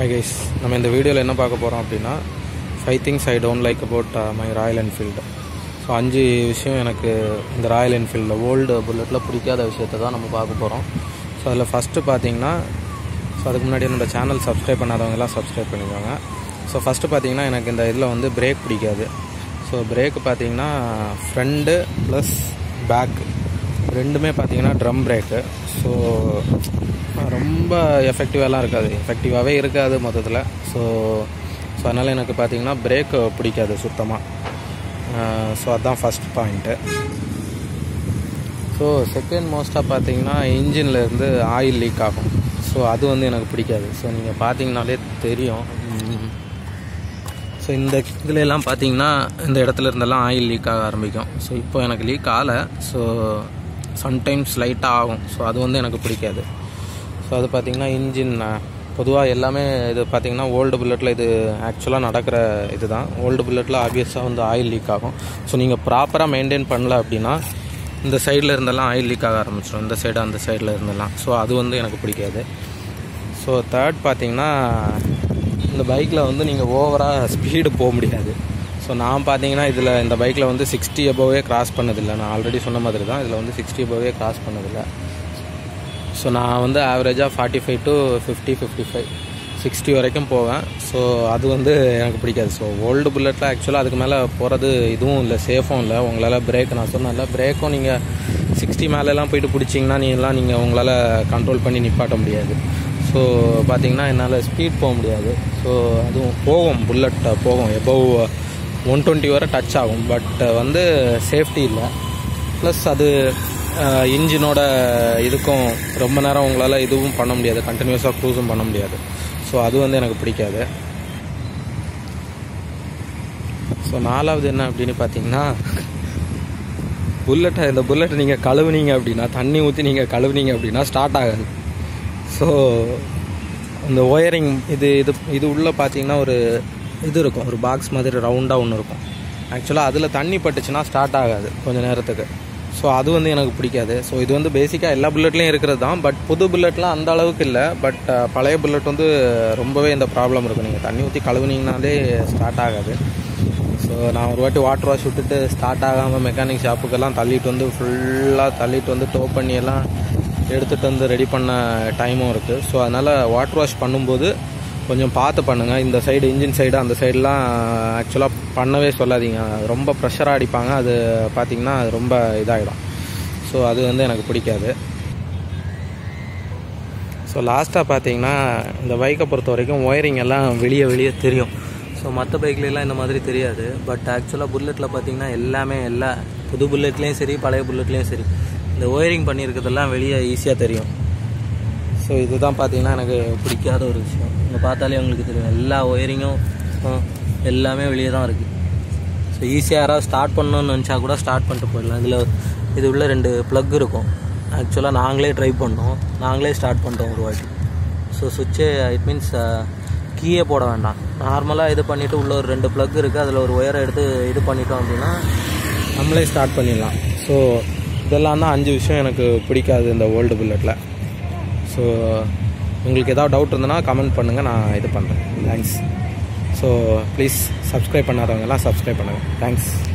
hi guys நம்ம இந்த வீடியோவில் என்ன பார்க்க போகிறோம் அப்படின்னா five things I don't like about my Royal Enfield so அஞ்சு விஷயம் எனக்கு இந்த ராயல் என்ஃபீல்டில் ஓல்டு புல்லட்டில் பிடிக்காத விஷயத்தை தான் நம்ம பார்க்க போகிறோம் ஸோ அதில் ஃபஸ்ட்டு பார்த்தீங்கன்னா ஸோ அதுக்கு முன்னாடி என்னோட சேனல் சப்ஸ்கிரைப் பண்ணாதவங்கலாம் சப்ஸ்கிரைப் பண்ணிக்கோங்க ஸோ ஃபஸ்ட்டு பார்த்தீங்கன்னா எனக்கு இந்த இதில் வந்து பிரேக் பிடிக்காது ஸோ பிரேக் பார்த்தீங்கன்னா ஃப்ரண்ட்டு ப்ளஸ் பேக்கு ரெண்டுமே பார்த்தீங்கன்னா ட்ரம் பிரேக்கு ஸோ ரொம்ப எஃபெக்டிவாலாம் இருக்காது எஃபெக்டிவாகவே இருக்காது மொத்தத்தில் ஸோ ஸோ அதனால் எனக்கு பார்த்தீங்கன்னா பிரேக் பிடிக்காது சுத்தமாக ஸோ அதுதான் ஃபஸ்ட் பாயிண்ட்டு ஸோ செகண்ட் மோஸ்ட்டாக பார்த்தீங்கன்னா இன்ஜினில் இருந்து ஆயில் லீக் ஆகும் ஸோ அது வந்து எனக்கு பிடிக்காது ஸோ நீங்கள் பார்த்தீங்கனாலே தெரியும் ஸோ இந்த இதுல எல்லாம் பார்த்தீங்கன்னா இந்த இடத்துல இருந்தெல்லாம் ஆயில் லீக் ஆக ஆரம்பிக்கும் ஸோ இப்போ எனக்கு லீக் ஆகலை ஸோ சம்டைம்ஸ் லைட்டாக ஆகும் ஸோ அது வந்து எனக்கு பிடிக்காது ஸோ அது பார்த்திங்கன்னா இன்ஜின் பொதுவாக எல்லாமே இது பார்த்திங்கன்னா ஓல்டு புல்லட்டில் இது ஆக்சுவலாக நடக்கிற இது தான் ஓல்டு புல்லட்டில் ஆப்வியஸாக வந்து ஆயில் லீக் ஆகும் ஸோ நீங்கள் ப்ராப்பராக மெயின்டைன் பண்ணல அப்படின்னா இந்த சைடில் இருந்தெல்லாம் ஆயில் லீக் ஆக ஆரம்பிச்சிடும் இந்த சைடு அந்த சைடில் இருந்தெல்லாம் ஸோ அது வந்து எனக்கு பிடிக்காது ஸோ தேர்ட் பார்த்தீங்கன்னா இந்த பைக்கில் வந்து நீங்கள் ஓவராக ஸ்பீடு போக முடியாது ஸோ நான் பார்த்தீங்கன்னா இதில் இந்த பைக்கில் வந்து சிக்ஸ்டி அபோவே கிராஸ் பண்ணதில்லை நான் ஆல்ரெடி சொன்ன மாதிரி தான் இதில் வந்து சிக்ஸ்டி அபோவே கிராஸ் பண்ணதில்லை ஸோ நான் வந்து ஆவரேஜாக forty five to fifty fifty five sixty வரைக்கும் போவேன் ஸோ அது வந்து எனக்கு பிடிக்காது ஸோ ஓல்டு புல்லட்டில் ஆக்சுவலாக அதுக்கு மேலே போகிறது இதுவும் இல்லை சேஃபும் இல்லை உங்களால் பிரேக் நான் சொன்னேன்ல பிரேக்கும் நீங்கள் சிக்ஸ்டி மேலெலாம் போயிட்டு பிடிச்சிங்கன்னா நீங்களாம் நீங்கள் உங்களால் கண்ட்ரோல் பண்ணி நிப்பாட்ட முடியாது ஸோ பார்த்தீங்கன்னா என்னால் ஸ்பீட் போக முடியாது ஸோ அதுவும் போகும் புல்லட் போகும் எபவ் ஒன் டுவெண்ட்டி வரை டச் ஆகும் பட் வந்து சேஃப்டி இல்லை ப்ளஸ் அது இன்ஜினோட இதுக்கும் ரொம்ப நேரம் உங்களால் இதுவும் பண்ண முடியாது கண்டினியூஸாக க்ரூஸும் பண்ண முடியாது ஸோ அது வந்து எனக்கு பிடிக்காது ஸோ நாலாவது என்ன அப்படின்னு பார்த்தீங்கன்னா புல்லட்டை இந்த புல்லட்டை நீங்கள் கழுவுனீங்க அப்படின்னா தண்ணி ஊற்றி நீங்கள் கழுவுனீங்க அப்படின்னா ஸ்டார்ட் ஆகாது ஸோ இந்த ஒயரிங் இது இது இது உள்ளே பார்த்தீங்கன்னா ஒரு இது இருக்கும் ஒரு பாக்ஸ் மாதிரி ரவுண்டாக ஒன்று இருக்கும் ஆக்சுவலாக அதில் தண்ணி பட்டுச்சுன்னா ஸ்டார்ட் ஆகாது கொஞ்சம் நேரத்துக்கு ஸோ அது வந்து எனக்கு பிடிக்காது ஸோ இது வந்து பேசிக்காக எல்லா புல்லட்லேயும் இருக்கிறது தான் பட் புது புல்லட்லாம் அந்த அளவுக்கு இல்லை பட் பழைய புல்லட் வந்து ரொம்பவே இந்த ப்ராப்ளம் இருக்கும் நீங்கள் தண்ணி ஊற்றி கழுவுனீங்கனாலே ஸ்டார்ட் ஆகாது ஸோ நான் ஒரு வாட்டி வாட்டர் வாஷ் விட்டுட்டு ஸ்டார்ட் ஆகாமல் மெக்கானிக் ஷாப்புக்கெல்லாம் தள்ளிட்டு வந்து ஃபுல்லாக தள்ளிட்டு வந்து டோ பண்ணி எல்லாம் எடுத்துகிட்டு வந்து ரெடி பண்ண டைமும் இருக்குது ஸோ அதனால் வாட்டர் வாஷ் பண்ணும்போது கொஞ்சம் பார்த்து பண்ணுங்கள் இந்த சைடு இன்ஜின் சைடு அந்த சைடெலாம் ஆக்சுவலாக பண்ணவே சொல்லாதீங்க ரொம்ப ப்ரெஷராக அடிப்பாங்க அது பார்த்திங்கன்னா அது ரொம்ப இதாகிடும் ஸோ அது வந்து எனக்கு பிடிக்காது ஸோ லாஸ்ட்டாக பார்த்தீங்கன்னா இந்த பைக்கை பொறுத்த வரைக்கும் ஒயரிங் எல்லாம் வெளியே வெளியே தெரியும் ஸோ மற்ற பைக்லலாம் இந்த மாதிரி தெரியாது பட் ஆக்சுவலாக புல்லட்டில் பார்த்தீங்கன்னா எல்லாமே எல்லா புது புல்லட்லேயும் சரி பழைய புல்லட்லேயும் சரி இந்த ஒயரிங் பண்ணியிருக்கிறதெல்லாம் வெளியே ஈஸியாக தெரியும் ஸோ இதுதான் பார்த்தீங்கன்னா எனக்கு பிடிக்காத ஒரு விஷயம் இங்கே பார்த்தாலே உங்களுக்கு தெரியும் எல்லா ஒயரிங்கும் எல்லாமே வெளியே தான் இருக்குது ஸோ ஈஸியாக யாராவது ஸ்டார்ட் பண்ணணும்னு நினச்சா கூட ஸ்டார்ட் பண்ணிட்டு போயிடலாம் இதில் இது உள்ள ரெண்டு ப்ளக் இருக்கும் ஆக்சுவலாக நாங்களே ட்ரை பண்ணோம் நாங்களே ஸ்டார்ட் பண்ணிட்டோம் ஒரு வாட்டி ஸோ சுவிட்சே இட் மீன்ஸ் கீயே போட வேண்டாம் நார்மலாக இது பண்ணிவிட்டு உள்ள ஒரு ரெண்டு ப்ளக் இருக்குது அதில் ஒரு ஒயரை எடுத்து இது பண்ணிட்டோம் அப்படின்னா நம்மளே ஸ்டார்ட் பண்ணிடலாம் ஸோ இதெல்லாம் தான் அஞ்சு விஷயம் எனக்கு பிடிக்காது இந்த ஓல்டு புல்லட்டில் ஸோ உங்களுக்கு ஏதாவது டவுட் இருந்ததுன்னா கமெண்ட் பண்ணுங்கள் நான் இது பண்ணுறேன் தேங்க்ஸ் ஸோ ப்ளீஸ் சப்ஸ்கிரைப் பண்ணாதவங்கெல்லாம் சப்ஸ்கிரைப் பண்ணுங்கள் தேங்க்ஸ்